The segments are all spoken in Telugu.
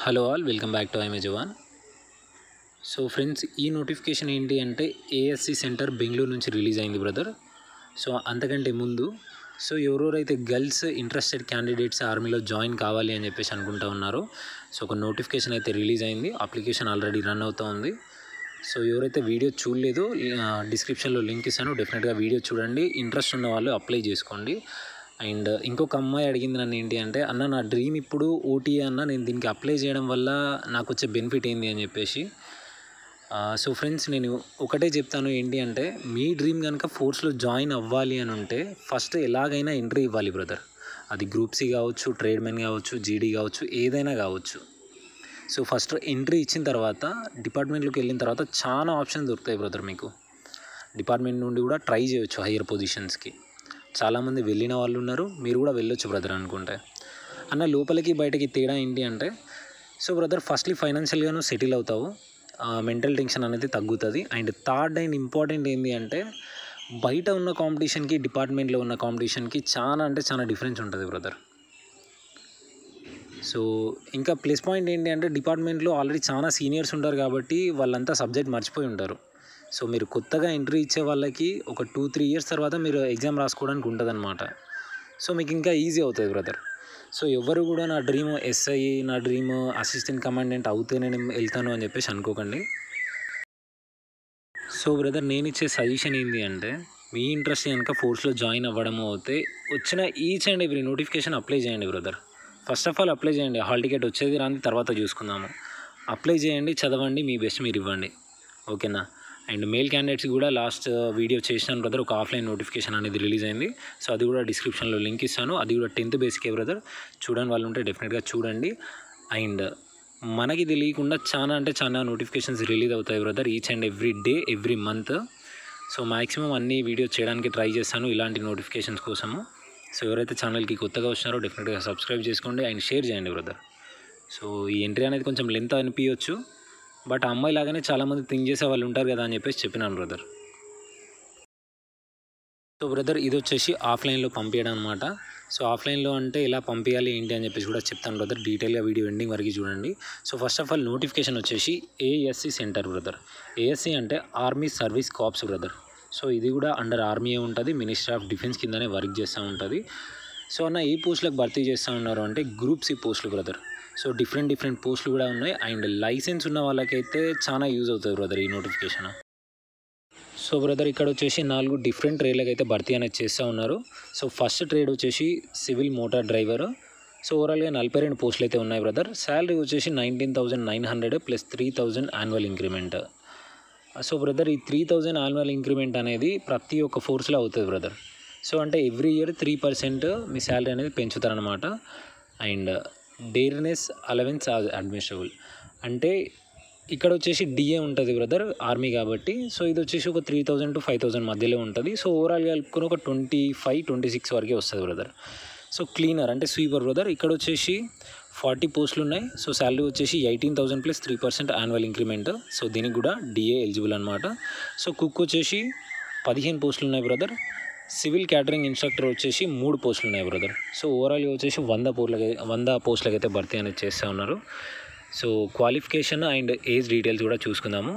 hello all welcome back to ఐమే జవాన్ సో ఫ్రెండ్స్ ఈ నోటిఫికేషన్ ఏంటి అంటే ఏఎస్సి సెంటర్ బెంగళూరు నుంచి రిలీజ్ అయింది బ్రదర్ సో అంతకంటే ముందు సో ఎవరెవరైతే గర్ల్స్ ఇంట్రెస్టెడ్ క్యాండిడేట్స్ ఆర్మీలో జాయిన్ కావాలి అని చెప్పేసి అనుకుంటా ఉన్నారో సో ఒక నోటిఫికేషన్ అయితే రిలీజ్ అయింది అప్లికేషన్ ఆల్రెడీ రన్ అవుతూ ఉంది సో ఎవరైతే వీడియో చూడలేదో డిస్క్రిప్షన్లో లింక్ ఇస్తాను డెఫినెట్గా వీడియో చూడండి ఇంట్రెస్ట్ ఉన్న వాళ్ళు అప్లై చేసుకోండి అండ్ ఇంకొక అమ్మాయి అడిగింది నన్ను ఏంటి అంటే అన్న నా డ్రీమ్ ఇప్పుడు ఓటీ అన్న నేను దీనికి అప్లై చేయడం వల్ల నాకు వచ్చే బెనిఫిట్ ఏంది అని చెప్పేసి సో ఫ్రెండ్స్ నేను ఒకటే చెప్తాను ఏంటి అంటే మీ డ్రీమ్ కనుక ఫోర్స్లో జాయిన్ అవ్వాలి అని ఉంటే ఫస్ట్ ఎలాగైనా ఎంట్రీ ఇవ్వాలి బ్రదర్ అది గ్రూప్ సి కావచ్చు ట్రేడ్ మెన్ కావచ్చు జీడీ కావచ్చు ఏదైనా కావచ్చు సో ఫస్ట్ ఎంట్రీ ఇచ్చిన తర్వాత డిపార్ట్మెంట్లోకి వెళ్ళిన తర్వాత చాలా ఆప్షన్స్ దొరుకుతాయి బ్రదర్ మీకు డిపార్ట్మెంట్ నుండి కూడా ట్రై చేయొచ్చు హయ్యర్ పొజిషన్స్కి చాలామంది వెళ్ళిన వాళ్ళు ఉన్నారు మీరు కూడా వెళ్ళొచ్చు బ్రదర్ అనుకుంటే అన్న లోపలికి బయటకి తేడా ఏంటి అంటే సో బ్రదర్ ఫస్ట్లీ ఫైనాన్షియల్గాను సెటిల్ అవుతావు మెంటల్ టెన్షన్ అనేది తగ్గుతుంది అండ్ థర్డ్ అండ్ ఇంపార్టెంట్ ఏంటి అంటే బయట ఉన్న కాంపిటీషన్కి డిపార్ట్మెంట్లో ఉన్న కాంపిటీషన్కి చాలా అంటే చాలా డిఫరెన్స్ ఉంటుంది బ్రదర్ సో ఇంకా ప్లస్ పాయింట్ ఏంటి అంటే డిపార్ట్మెంట్లో ఆల్రెడీ చాలా సీనియర్స్ ఉంటారు కాబట్టి వాళ్ళంతా సబ్జెక్ట్ మర్చిపోయి ఉంటారు సో మీరు కొత్తగా ఎంట్రీ ఇచ్చే వాళ్ళకి ఒక టూ త్రీ ఇయర్స్ తర్వాత మీరు ఎగ్జామ్ రాసుకోవడానికి ఉంటుంది అనమాట సో మీకు ఇంకా ఈజీ అవుతుంది బ్రదర్ సో ఎవరు కూడా నా డ్రీమ్ ఎస్ఐ నా డ్రీమ్ అసిస్టెంట్ కమాండెంట్ అవుతే నేను వెళ్తాను అని చెప్పేసి అనుకోకండి సో బ్రదర్ నేను ఇచ్చే సజెషన్ ఏంటి అంటే మీ ఇంట్రెస్ట్ కనుక ఫోర్స్లో జాయిన్ అవ్వడము అవుతే వచ్చిన each and every notification apply చేయండి brother first of all apply చేయండి హాల్ టికెట్ వచ్చేది రాని తర్వాత చూసుకుందాము అప్లై చేయండి చదవండి మీ బెస్ట్ మీరు ఇవ్వండి ఓకేనా అండ్ మెయిల్ క్యాండిడేట్స్ కూడా లాస్ట్ వీడియో చేసినాను బ్రదర్ ఒక ఆఫ్లైన్ నోటిఫికేషన్ అనేది రిలీజ్ అయింది సో అది కూడా డిస్క్రిప్షన్లో లింక్ ఇస్తాను అది కూడా టెన్త్ బేసికే బ్రదర్ చూడని వాళ్ళు ఉంటే డెఫినెట్గా చూడండి అండ్ మనకి తెలియకుండా చాలా అంటే చాలా నోటిఫికేషన్స్ రిలీజ్ అవుతాయి brother each and every day every month so maximum అన్ని వీడియోస్ చేయడానికి ట్రై చేస్తాను ఇలాంటి నోటిఫికేషన్స్ కోసము సో ఎవరైతే ఛానల్కి కొత్తగా వచ్చినారో డెఫినెట్గా సబ్స్క్రైబ్ చేసుకోండి అండ్ షేర్ చేయండి బ్రదర్ సో ఈ ఎంట్రీ అనేది కొంచెం లెంత్ అనిపించవచ్చు బట్ ఆ అమ్మాయి లాగానే చాలామంది థింక్ చేసే వాళ్ళు ఉంటారు కదా అని చెప్పేసి చెప్పినాను బ్రదర్ సో బ్రదర్ ఇది వచ్చేసి ఆఫ్లైన్లో పంపించడం అనమాట సో ఆఫ్లైన్లో అంటే ఎలా పంపించాలి ఏంటి అని చెప్పేసి కూడా చెప్తాను బ్రదర్ డీటెయిల్గా వీడియో ఎండింగ్ వరకు చూడండి so first of all notification వచ్చేసి ఏఎస్సి సెంటర్ బ్రదర్ ఏఎస్సి అంటే army service corps brother so ఇది కూడా అండర్ ఆర్మీ ఉంటుంది మినిస్టర్ ఆఫ్ డిఫెన్స్ కిందనే వర్క్ చేస్తూ ఉంటుంది సో అన్న ఏ పోస్టులకు భర్తీ చేస్తూ ఉన్నారు అంటే గ్రూప్ సి పోస్టులు బ్రదర్ సో డిఫరెంట్ డిఫరెంట్ పోస్టులు కూడా ఉన్నాయి అండ్ లైసెన్స్ ఉన్న వాళ్ళకైతే చాలా యూజ్ అవుతుంది బ్రదర్ ఈ నోటిఫికేషన్ సో బ్రదర్ ఇక్కడ వచ్చేసి నాలుగు డిఫరెంట్ ట్రేడ్లకు అయితే భర్తీ అనేది చేస్తూ ఉన్నారు సో ఫస్ట్ ట్రేడ్ వచ్చేసి సివిల్ మోటార్ డ్రైవర్ సో ఓవరాల్గా నలభై రెండు పోస్టులు అయితే ఉన్నాయి బ్రదర్ శాలరీ వచ్చేసి nineteen thousand nine hundred plus three thousand annual increment so brother ఈ త్రీ థౌజండ్ యాన్యువల్ ఇంక్రిమెంట్ అనేది ప్రతి ఒక్క ఫోర్స్లో అవుతుంది బ్రదర్ సో అంటే ఎవ్రీ ఇయర్ త్రీ పర్సెంట్ మీ శాలరీ అనేది పెంచుతారనమాట అండ్ డేర్నెస్ అలవెన్స్ అడ్మినిస్ట్రబుల్ అంటే ఇక్కడ వచ్చేసి డిఏ ఉంటుంది బ్రదర్ ఆర్మీ కాబట్టి సో ఇది వచ్చేసి ఒక three thousand to five thousand మధ్యలో ఉంటుంది సో ఓవరాల్ కలుపుకొని ఒక ట్వంటీ ఫైవ్ ట్వంటీ సిక్స్ వరకే వస్తుంది బ్రదర్ సో క్లీనర్ అంటే స్వీపర్ బ్రదర్ ఇక్కడ వచ్చేసి ఫార్టీ పోస్టులు ఉన్నాయి సో శాలరీ వచ్చేసి eighteen thousand plus three percent annual increment so దీనికి కూడా డిఏ ఎలిజిబుల్ అనమాట సో కుక్ వచ్చేసి పదిహేను పోస్టులు ఉన్నాయి బ్రదర్ సివిల్ క్యాటరింగ్ ఇన్స్ట్రక్టర్ వచ్చేసి మూడు పోస్టులు ఉన్నాయి బ్రదర్ సో ఓవరాల్గా వచ్చేసి వంద పోస్టులకి వంద పోస్టులకి అయితే భర్తీ అనేది చేస్తూ ఉన్నారు so qualification and age details కూడా చూసుకుందాము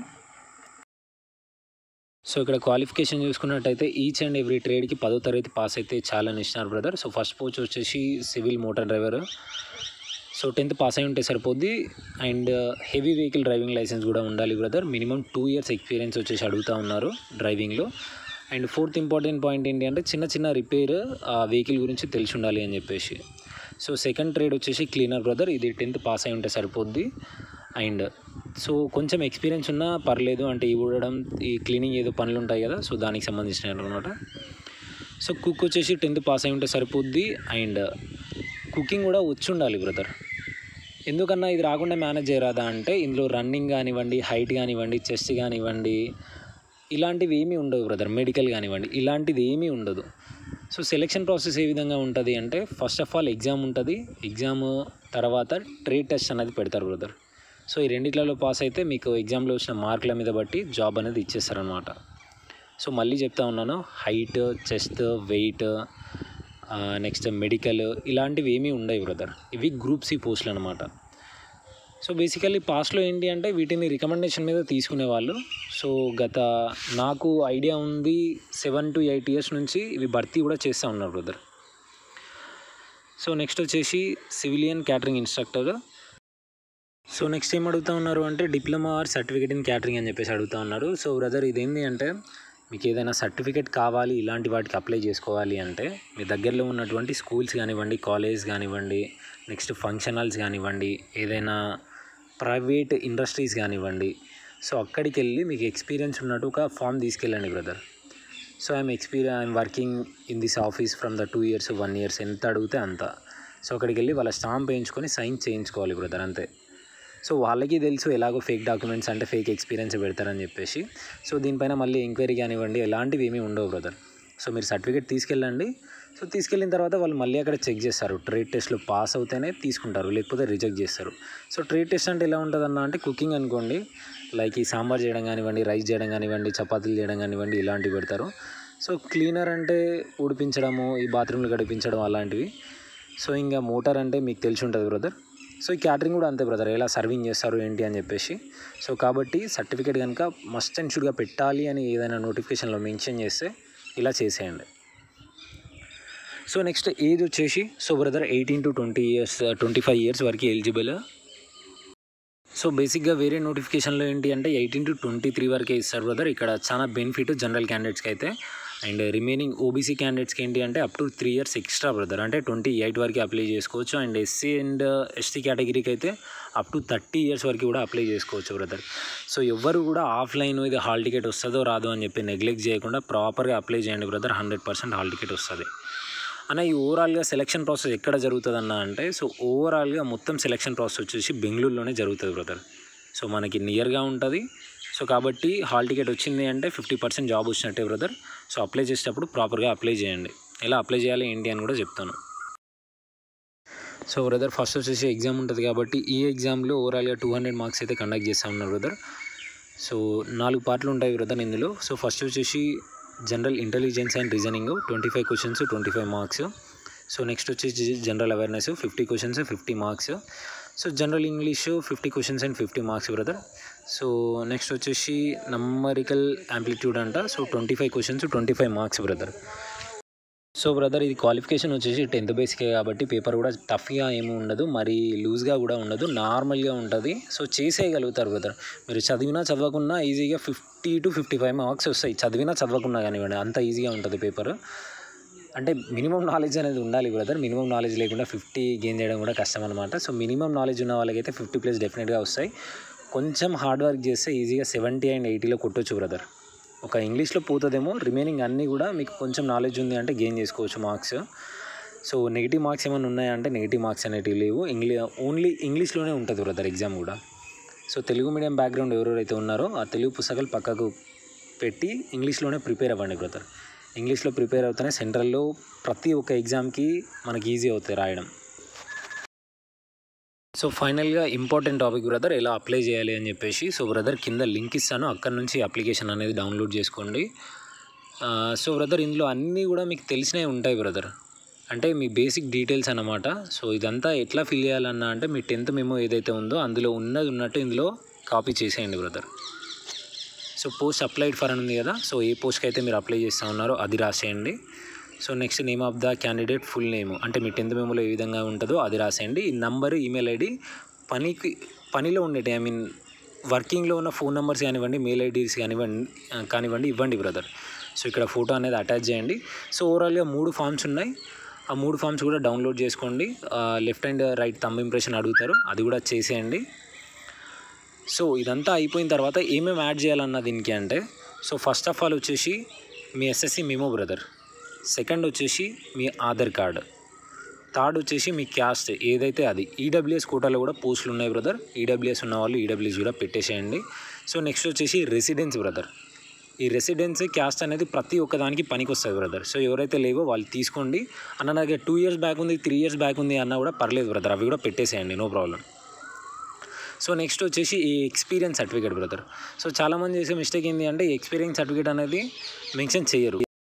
సో ఇక్కడ క్వాలిఫికేషన్ చూసుకున్నట్టయితే ఈచ్ అండ్ ఎవ్రీ ట్రేడ్కి పదో తరగతి పాస్ అయితే చాలా ఇచ్చినారు బ్రదర్ సో ఫస్ట్ పోస్ట్ వచ్చేసి civil motor driver so tenth pass అయి ఉంటే సరిపోద్ది and heavy vehicle driving licence కూడా ఉండాలి brother minimum two years experience వచ్చేసి అడుగుతూ ఉన్నారు డ్రైవింగ్లో అండ్ ఫోర్త్ ఇంపార్టెంట్ పాయింట్ ఏంటి అంటే చిన్న చిన్న రిపేర్ ఆ వెహికల్ గురించి తెలిసి ఉండాలి అని చెప్పేసి సో సెకండ్ ట్రేడ్ వచ్చేసి క్లీనర్ బ్రదర్ ఇది టెన్త్ పాస్ అయి ఉంటే సరిపోద్ది అండ్ సో కొంచెం ఎక్స్పీరియన్స్ ఉన్నా పర్లేదు అంటే ఈ ఊడడం ఈ క్లీనింగ్ ఏదో పనులు ఉంటాయి కదా సో దానికి సంబంధించిన అనమాట సో కుక్ వచ్చేసి టెన్త్ పాస్ అయి ఉంటే సరిపోద్ది అండ్ కుకింగ్ కూడా వచ్చి ఉండాలి బ్రదర్ ఎందుకన్నా ఇది రాకుండా మేనేజ్ చేయరాదా అంటే ఇందులో రన్నింగ్ కానివ్వండి హైట్ కానివ్వండి చెస్ట్ కానివ్వండి ఇలాంటివి ఏమీ ఉండవు బ్రదర్ మెడికల్ కానివ్వండి ఇలాంటిది ఏమీ ఉండదు సో సెలెక్షన్ ప్రాసెస్ ఏ విధంగా ఉంటుంది అంటే ఫస్ట్ ఆఫ్ ఆల్ ఎగ్జామ్ ఉంటుంది ఎగ్జామ్ తర్వాత ట్రేడ్ టెస్ట్ అనేది పెడతారు బ్రదర్ సో ఈ రెండిట్లలో పాస్ అయితే మీకు ఎగ్జామ్లో వచ్చిన మార్కుల మీద బట్టి జాబ్ అనేది ఇచ్చేస్తారనమాట సో మళ్ళీ చెప్తా ఉన్నాను height chest weight next medical ఇలాంటివి ఏమీ ఉండవు బ్రదర్ ఇవి గ్రూప్ సి పోస్టులు అనమాట సో బేసికల్లీ పాస్ట్లో ఏంటి అంటే వీటిని రికమెండేషన్ మీద తీసుకునేవాళ్ళు సో గత నాకు ఐడియా ఉంది సెవెన్ టు ఎయిట్ ఇయర్స్ నుంచి ఇవి భర్తీ కూడా చేస్తూ ఉన్నారు బ్రదర్ సో నెక్స్ట్ వచ్చేసి civilian catering instructor so next ఏం అడుగుతా ఉన్నారు అంటే diploma or certificate in catering అని చెప్పేసి అడుగుతా ఉన్నారు సో బ్రదర్ ఇదేంటి అంటే మీకు ఏదైనా సర్టిఫికేట్ కావాలి ఇలాంటి వాటికి అప్లై చేసుకోవాలి అంటే మీ దగ్గరలో ఉన్నటువంటి స్కూల్స్ కానివ్వండి కాలేజ్ కానివ్వండి నెక్స్ట్ ఫంక్షన్ హాల్స్ కానివ్వండి ఏదైనా ప్రైవేట్ ఇండస్ట్రీస్ కానివ్వండి సో అక్కడికి వెళ్ళి మీకు ఎక్స్పీరియన్స్ ఉన్నట్టు ఒక ఫామ్ తీసుకెళ్ళండి brother so I'm experience I'm working in this office from the two years one years ఎంత అడిగితే అంత సో అక్కడికి వెళ్ళి వాళ్ళ స్టాంప్ వేయించుకొని సైన్ చేయించుకోవాలి బ్రదర్ అంతే సో వాళ్ళకి తెలుసు ఎలాగో ఫేక్ డాక్యుమెంట్స్ అంటే ఫేక్ ఎక్స్పీరియన్స్ పెడతారని చెప్పేసి సో దీనిపైన మళ్ళీ ఎంక్వైరీ కానివ్వండి ఎలాంటివి ఏమీ ఉండవు బ్రదర్ సో మీరు సర్టిఫికేట్ తీసుకెళ్ళండి సో తీసుకెళ్ళిన తర్వాత వాళ్ళు మళ్ళీ అక్కడ చెక్ చేస్తారు ట్రేడ్ టెస్ట్లో పాస్ అవుతేనే తీసుకుంటారు లేకపోతే రిజెక్ట్ చేస్తారు సో ట్రేడ్ టెస్ట్ అంటే ఎలా ఉంటుంది అన్న అంటే కుకింగ్ అనుకోండి లైక్ ఈ సాంబార్ చేయడం కానివ్వండి రైస్ చేయడం కానివ్వండి చపాతీలు చేయడం కానివ్వండి ఇలాంటివి పెడతారు సో క్లీనర్ అంటే ఊడిపించడము ఈ బాత్రూమ్లు గడిపించడం అలాంటివి సో ఇంకా మోటార్ అంటే మీకు తెలిసి ఉంటుంది బ్రదర్ సో ఈ క్యాటరింగ్ కూడా అంతే బ్రదర్ ఎలా సర్వింగ్ చేస్తారు ఏంటి అని చెప్పేసి సో కాబట్టి సర్టిఫికేట్ కనుక మస్ట్ అండ్ షుడ్గా పెట్టాలి అని ఏదైనా నోటిఫికేషన్లో మెన్షన్ చేస్తే ఇలా చేసేయండి సో నెక్స్ట్ ఏజ్ వచ్చేసి so brother eighteen to twenty years twenty five years వరకు ఎలిజిబుల్ సో బేసిక్గా వేరే నోటిఫికేషన్లో ఏంటి అంటే ఎయిటీన్ టు ట్వంటీ త్రీ వరకే ఇస్తారు బ్రదర్ ఇక్కడ చాలా బెనిఫిట్ జనరల్ క్యాండిడేట్స్కి అయితే అండ్ రిమైనింగ్ ఓబీసీ క్యాండిడేట్స్కి ఏంటి అంటే up to three years extra brother అంటే ట్వంటీ ఎయిట్ వరకు అప్లై చేసుకోవచ్చు అండ్ ఎస్సీ అండ్ ఎస్టీ కేటగిరీకి అయితే అప్ టు థర్టీ ఇయర్స్ వరకు కూడా అప్లై చేసుకోవచ్చు బ్రదర్ సో ఎవరు కూడా ఆఫ్లైన్ ఇది హాల్ టికెట్ వస్తుందో రాదో అని చెప్పి నెగ్లెక్ట్ చేయకుండా ప్రాపర్గా అప్లై చేయండి brother hundred percent hall ticket వస్తుంది అన్న ఈ ఓవరాల్గా సెలక్షన్ ప్రాసెస్ ఎక్కడ జరుగుతుంది అన్న అంటే సో ఓవరాల్గా మొత్తం సెలక్షన్ ప్రాసెస్ వచ్చేసి బెంగళూరులోనే జరుగుతుంది బ్రదర్ సో మనకి నియర్గా ఉంటుంది సో కాబట్టి హాల్ టికెట్ వచ్చింది అంటే ఫిఫ్టీ పర్సెంట్ జాబ్ వచ్చినట్టే బ్రదర్ సో అప్లై చేసేటప్పుడు ప్రాపర్గా అప్లై చేయండి ఎలా అప్లై చేయాలి ఏంటి అని కూడా చెప్తాను సో బ్రదర్ ఫస్ట్ వచ్చేసి ఎగ్జామ్ ఉంటుంది కాబట్టి ఈ ఎగ్జామ్లో ఓవరాల్గా టూ హండ్రెడ్ మార్క్స్ అయితే కండక్ట్ చేస్తూ ఉన్నారు బ్రదర్ సో నాలుగు పార్ట్లు ఉంటాయి బ్రదర్ ఇందులో సో ఫస్ట్ వచ్చేసి general intelligence and reasoning twenty five questions twenty five marks so next వచ్చేసి general awareness fifty questions fifty marks so general English fifty questions and fifty marks brother so next వచ్చేసి నంబరికల్ యాంప్లిట్యూడ్ అంట so twenty five questions twenty five marks brother so brother ఇది క్వాలిఫికేషన్ వచ్చేసి టెన్త్ బేసికే కాబట్టి పేపర్ కూడా టఫ్గా ఏమి ఉండదు మరి లూజ్గా కూడా ఉండదు నార్మల్గా ఉంటుంది సో చేసేయగలుగుతారు బ్రదర్ మీరు చదివినా చదవకున్నా ఈజీగా fifty to fifty five marks వస్తాయి చదివినా చదవకున్నా కానివ్వండి అంత ఈజీగా ఉంటుంది పేపర్ అంటే మినిమం నాలెడ్జ్ అనేది ఉండాలి బ్రదర్ మినిమం నాలెడ్జ్ లేకుండా ఫిఫ్టీ గెయిన్ చేయడం కూడా కష్టం అనమాట సో మినిమం నాలెడ్జ్ ఉన్న వాళ్ళకైతే ఫిఫ్టీ ప్లస్ డెఫినెట్గా వస్తాయి కొంచెం హార్డ్ వర్క్ చేస్తే ఈజీగా సెవెంటీ అండ్ ఎయిటీలో కొట్టొచ్చు బ్రదర్ ఒక ఇంగ్లీష్లో పోతుందేమో రిమైనింగ్ అన్నీ కూడా మీకు కొంచెం నాలెడ్జ్ ఉంది అంటే గెయిన్ చేసుకోవచ్చు మార్క్స్ సో నెగిటివ్ మార్క్స్ ఏమైనా ఉన్నాయంటే నెగిటివ్ మార్క్స్ అనేటివి లేవు ఇంగ్లీ ఓన్లీ ఇంగ్లీష్లోనే ఉంటుంది బ్రదర్ ఎగ్జామ్ కూడా సో తెలుగు మీడియం బ్యాక్గ్రౌండ్ ఎవరెవరైతే ఉన్నారో ఆ తెలుగు పుస్తకాలు పక్కకు పెట్టి ఇంగ్లీష్లోనే ప్రిపేర్ అవ్వండి బ్రదర్ ఇంగ్లీష్లో ప్రిపేర్ అవుతూనే సెంట్రల్లో ప్రతి ఒక్క ఎగ్జామ్కి మనకి ఈజీ అవుతాయి రాయడం సో ఫైనల్గా ఇంపార్టెంట్ టాపిక్ బ్రదర్ ఎలా అప్లై చేయాలి అని చెప్పేసి సో బ్రదర్ కింద లింక్ ఇస్తాను అక్కడ నుంచి అప్లికేషన్ అనేది డౌన్లోడ్ చేసుకోండి ఆ, సో బ్రదర్ ఇందులో అన్నీ కూడా మీకు తెలిసినవి ఉంటాయి బ్రదర్ అంటే మీ బేసిక్ డీటెయిల్స్ అన్నమాట సో ఇదంతా ఎట్లా ఫిల్ చేయాలన్నా అంటే మీ టెన్త్ మెమో ఏదైతే ఉందో అందులో ఉన్నది ఉన్నట్టు ఇందులో కాపీ చేసేయండి brother so post applied for అని ఉంది కదా సో ఏ పోస్ట్కి అయితే మీరు అప్లై చేస్తూ ఉన్నారో అది రాసేయండి so next name of the candidate full name అంటే మీ టెన్త్ మెమోలో ఏ విధంగా ఉంటుందో అది రాసేయండి ఈ నంబర్ ఈమెయిల్ ఐడి పనికి పనిలో ఉండేటి ఐ మీన్ వర్కింగ్లో ఉన్న ఫోన్ నెంబర్స్ కానివ్వండి మెయిల్ ఐడీస్ కానివ్వండి ఆ, కానివ్వండి ఇవ్వండి బ్రదర్ సో ఇక్కడ ఫోటో అనేది అటాచ్ చేయండి సో ఓవరాల్గా మూడు ఫామ్స్ ఉన్నాయి ఆ మూడు ఫామ్స్ కూడా డౌన్లోడ్ చేసుకోండి left and right thumb impression అడుగుతారు అది కూడా చేసేయండి సో ఇదంతా అయిపోయిన తర్వాత ఏమేమి యాడ్ చేయాలన్న దీనికి అంటే సో ఫస్ట్ ఆఫ్ ఆల్ వచ్చేసి మీ ఎస్ఎస్సి మెమో బ్రదర్ సెకండ్ వచ్చేసి మీ ఆధార్ కార్డ్ థర్డ్ వచ్చేసి మీ క్యాస్ట్ ఏదైతే అది ఈడబ్ల్యూఎస్ కోటాలో కూడా పోస్టులు ఉన్నాయి బ్రదర్ ఈడబ్ల్యూఎస్ ఉన్న వాళ్ళు ఈడబ్ల్యూఎస్ కూడా పెట్టేసేయండి సో నెక్స్ట్ వచ్చేసి రెసిడెన్స్ బ్రదర్ ఈ రెసిడెన్స్ క్యాస్ట్ అనేది ప్రతి ఒక్క దానికి పనికి వస్తుంది బ్రదర్ సో ఎవరైతే లేవో వాళ్ళు తీసుకోండి అన్న నా దగ్గర టూ ఇయర్స్ బ్యాక్ ఉంది త్రీ ఇయర్స్ బ్యాక్ ఉంది అన్న కూడా పర్లేదు బ్రదర్ అవి కూడా పెట్టేసేయండి నో ప్రాబ్లం సో నెక్స్ట్ వచ్చేసి ఈ ఎక్స్పీరియన్స్ సర్టిఫికేట్ బ్రదర్ సో చాలామంది చేసే మిస్టేక్ ఏంటి అంటే ఈ ఎక్స్పీరియన్స్ సర్టిఫికేట్ అనేది మెన్షన్ చేయరు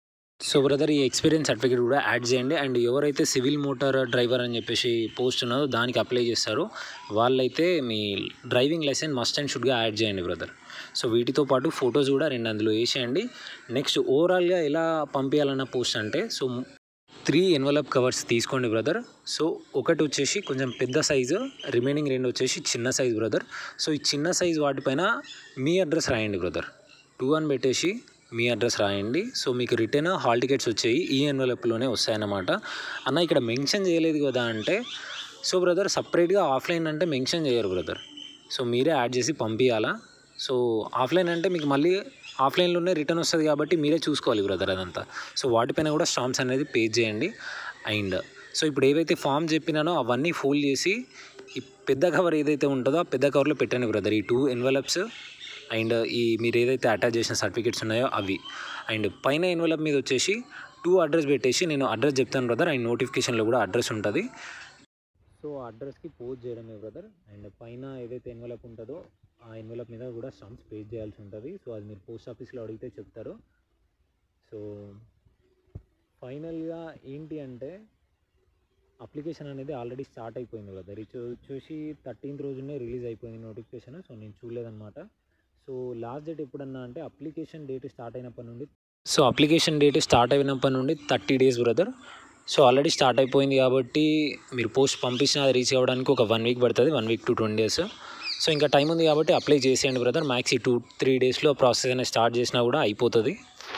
సో బ్రదర్ ఈ ఎక్స్పీరియన్స్ సర్టిఫికేట్ కూడా యాడ్ చేయండి అండ్ ఎవరైతే సివిల్ మోటార్ డ్రైవర్ అని చెప్పేసి పోస్ట్ ఉన్నదో దానికి అప్లై చేస్తారో వాళ్ళైతే మీ డ్రైవింగ్ లైసెన్స్ మస్ట్ అండ్ షుడ్గా యాడ్ చేయండి బ్రదర్ సో వీటితో పాటు ఫొటోస్ కూడా రెండు అందులో వేసేయండి నెక్స్ట్ ఓవరాల్గా ఎలా పంపించాలన్న పోస్ట్ అంటే సో త్రీ ఎన్వలప్ కవర్స్ తీసుకోండి బ్రదర్ సో ఒకటి వచ్చేసి కొంచెం పెద్ద సైజు రిమైనింగ్ రెండు వచ్చేసి చిన్న సైజ్ బ్రదర్ సో ఈ చిన్న సైజ్ వాటిపైన మీ అడ్రస్ రాయండి బ్రదర్ టూ అని పెట్టేసి మీ అడ్రస్ రాయండి సో మీకు రిటర్న్ హాల్ టికెట్స్ వచ్చాయి ఈ ఎన్వలప్లోనే వస్తాయన్నమాట అన్న ఇక్కడ మెన్షన్ చేయలేదు కదా అంటే సో బ్రదర్ సపరేట్గా ఆఫ్లైన్ అంటే మెన్షన్ చేయరు బ్రదర్ సో మీరే యాడ్ చేసి పంపించాలా సో ఆఫ్లైన్ అంటే మీకు మళ్ళీ ఆఫ్లైన్లోనే రిటర్న్ వస్తుంది కాబట్టి మీరే చూసుకోవాలి బ్రదర్ అదంతా సో వాటిపైన కూడా స్టాంప్స్ అనేది పే చేయండి అండ్ సో ఇప్పుడు ఏవైతే ఫామ్ చెప్పినానో అవన్నీ ఫోల్డ్ చేసి ఈ పెద్ద కవర్ ఏదైతే ఉంటుందో ఆ పెద్ద కవర్లో పెట్టండి బ్రదర్ ఈ టూ ఎన్వలప్స్ అండ్ ఈ మీరు ఏదైతే అటాచ్ చేసిన సర్టిఫికేట్స్ ఉన్నాయో అవి అండ్ పైన ఎన్వలప్ మీద వచ్చేసి టూ అడ్రస్ పెట్టేసి నేను అడ్రస్ చెప్తాను బ్రదర్ అండ్ నోటిఫికేషన్లో కూడా అడ్రస్ ఉంటుంది సో అడ్రస్కి పోస్ట్ చేయడమే బ్రదర్ అండ్ పైన ఏదైతే ఎన్వలప్ ఉంటుందో ఆ ఎన్వలప్ మీద కూడా స్టాంప్స్ పే చేయాల్సి ఉంటుంది సో అది మీరు పోస్ట్ ఆఫీస్లో అడిగితే చెప్తారు సో ఫైనల్గా ఏంటి అంటే అప్లికేషన్ అనేది ఆల్రెడీ స్టార్ట్ అయిపోయింది బ్రదర్ ఇది చూసి థర్టీన్త్ రోజునే రిలీజ్ అయిపోయింది నోటిఫికేషన్ సో నేను చూడలేదన్నమాట సో లాస్ట్ డేట్ ఎప్పుడన్నా అంటే అప్లికేషన్ డేట్ స్టార్ట్ అయినప్పటి నుండి సో అప్లికేషన్ డేట్ స్టార్ట్ అయినప్పటి నుండి thirty days brother so already start అయిపోయింది కాబట్టి మీరు పోస్ట్ పంపించిన అది రీచ్ అవ్వడానికి ఒక వన్ వీక్ పడుతుంది one week to twenty days so ఇంకా టైం ఉంది కాబట్టి అప్లై చేసేయండి బ్రదర్ మ్యాక్స్ ఈ టూ త్రీ డేస్లో ప్రాసెస్ అనేది స్టార్ట్ చేసినా కూడా అయిపోతుంది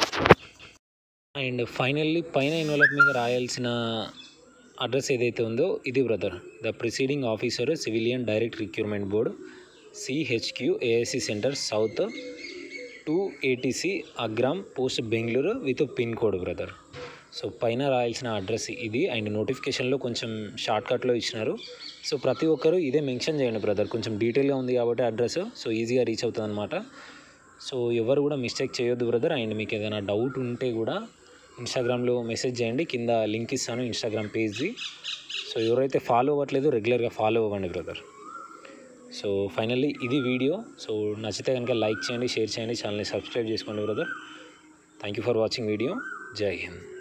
అండ్ ఫైనల్లీ పైన ఇన్వలప్ మీద రాయాల్సిన అడ్రస్ ఏదైతే ఉందో ఇది brother the presiding officer civilian direct recruitment board CHQ ASC centre south two ATC Agram post Bengaluru with pin code brother so పైన రాయాల్సిన అడ్రస్ ఇది అండ్ నోటిఫికేషన్లో కొంచెం షార్ట్కట్లో ఇచ్చినారు సో ప్రతి ఒక్కరు ఇదే మెన్షన్ చేయండి బ్రదర్ కొంచెం డీటెయిల్గా ఉంది కాబట్టి అడ్రస్ సో ఈజీగా రీచ్ అవుతుంది అనమాట సో ఎవరు కూడా మిస్టేక్ చేయొద్దు బ్రదర్ అండ్ మీకు ఏదైనా డౌట్ ఉంటే కూడా ఇన్స్టాగ్రామ్లో మెసేజ్ చేయండి కింద లింక్ ఇస్తాను ఇన్స్టాగ్రామ్ పేజ్ది సో ఎవరైతే ఫాలో అవ్వట్లేదు రెగ్యులర్గా ఫాలో అవ్వండి బ్రదర్ సో ఫైనల్లీ ఇది వీడియో సో నచ్చితే కనుక లైక్ చేయండి షేర్ చేయండి ఛానల్ని సబ్స్క్రైబ్ చేసుకోండి brother thank you for watching video Jai Hind